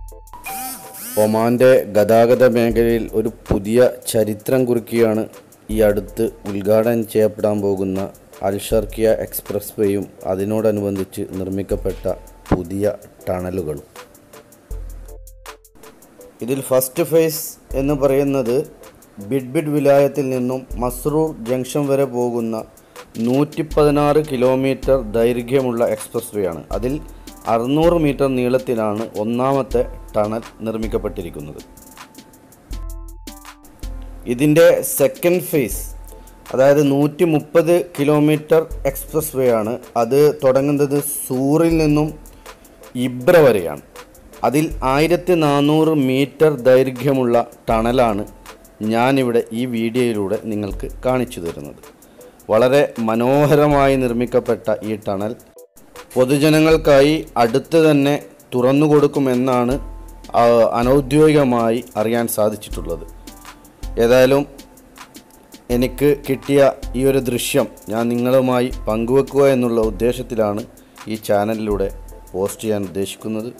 ഒമാൻ്റെ ഗതാഗത മേഖലയിൽ ഒരു പുതിയ ചരിത്രം കുറിക്കുകയാണ് ഈ അടുത്ത് ഉദ്ഘാടനം ചെയ്യപ്പെടാൻ പോകുന്ന അൽഷർക്കിയ എക്സ്പ്രസ് വേയും അതിനോടനുബന്ധിച്ച് നിർമ്മിക്കപ്പെട്ട പുതിയ ടണലുകളും ഇതിൽ ഫസ്റ്റ് ഫേസ് എന്ന് പറയുന്നത് ബിഡ്ബിഡ് വിലായത്തിൽ നിന്നും മസ്രൂർ ജംഗ്ഷൻ വരെ പോകുന്ന നൂറ്റി പതിനാറ് കിലോമീറ്റർ ദൈർഘ്യമുള്ള എക്സ്പ്രസ് വേ ആണ് അതിൽ അറുന്നൂറ് മീറ്റർ നീളത്തിലാണ് ഒന്നാമത്തെ ടണൽ നിർമ്മിക്കപ്പെട്ടിരിക്കുന്നത് ഇതിൻ്റെ സെക്കൻഡ് ഫേസ് അതായത് നൂറ്റി മുപ്പത് കിലോമീറ്റർ എക്സ്പ്രസ് വേ ആണ് അത് തുടങ്ങുന്നത് സൂറിൽ നിന്നും ഇബ്ര വരെയാണ് അതിൽ ആയിരത്തി നാനൂറ് മീറ്റർ ദൈർഘ്യമുള്ള ടണലാണ് ഞാനിവിടെ ഈ വീഡിയോയിലൂടെ നിങ്ങൾക്ക് കാണിച്ചു തരുന്നത് വളരെ മനോഹരമായി നിർമ്മിക്കപ്പെട്ട ഈ ടണൽ പൊതുജനങ്ങൾക്കായി അടുത്ത് തന്നെ തുറന്നു കൊടുക്കുമെന്നാണ് ആ, അനൗദ്യോഗികമായി അറിയാൻ സാധിച്ചിട്ടുള്ളത് ഏതായാലും എനിക്ക് കിട്ടിയ ഈ ഒരു ദൃശ്യം ഞാൻ നിങ്ങളുമായി പങ്കുവെക്കുക എന്നുള്ള ഉദ്ദേശത്തിലാണ് ഈ ചാനലിലൂടെ പോസ്റ്റ് ചെയ്യാൻ ഉദ്ദേശിക്കുന്നത്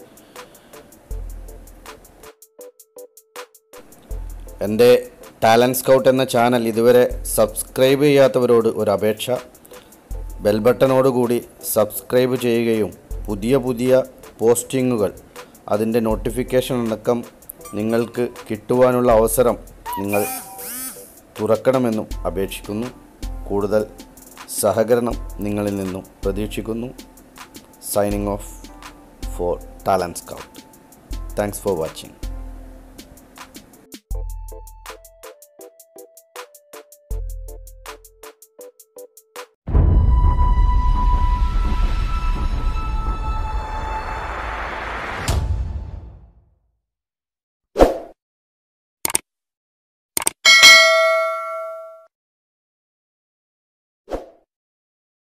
എൻ്റെ ടാലൻറ്റ് സ്കൗട്ട് എന്ന ചാനൽ ഇതുവരെ സബ്സ്ക്രൈബ് ചെയ്യാത്തവരോട് ഒരു അപേക്ഷ ബെൽ ബട്ടണോടുകൂടി സബ്സ്ക്രൈബ് ചെയ്യുകയും പുതിയ പുതിയ പോസ്റ്റിങ്ങുകൾ അതിൻ്റെ നോട്ടിഫിക്കേഷൻ അടക്കം നിങ്ങൾക്ക് കിട്ടുവാനുള്ള അവസരം നിങ്ങൾ തുറക്കണമെന്നും അപേക്ഷിക്കുന്നു കൂടുതൽ സഹകരണം നിങ്ങളിൽ നിന്നും പ്രതീക്ഷിക്കുന്നു signing off for talent scout thanks for watching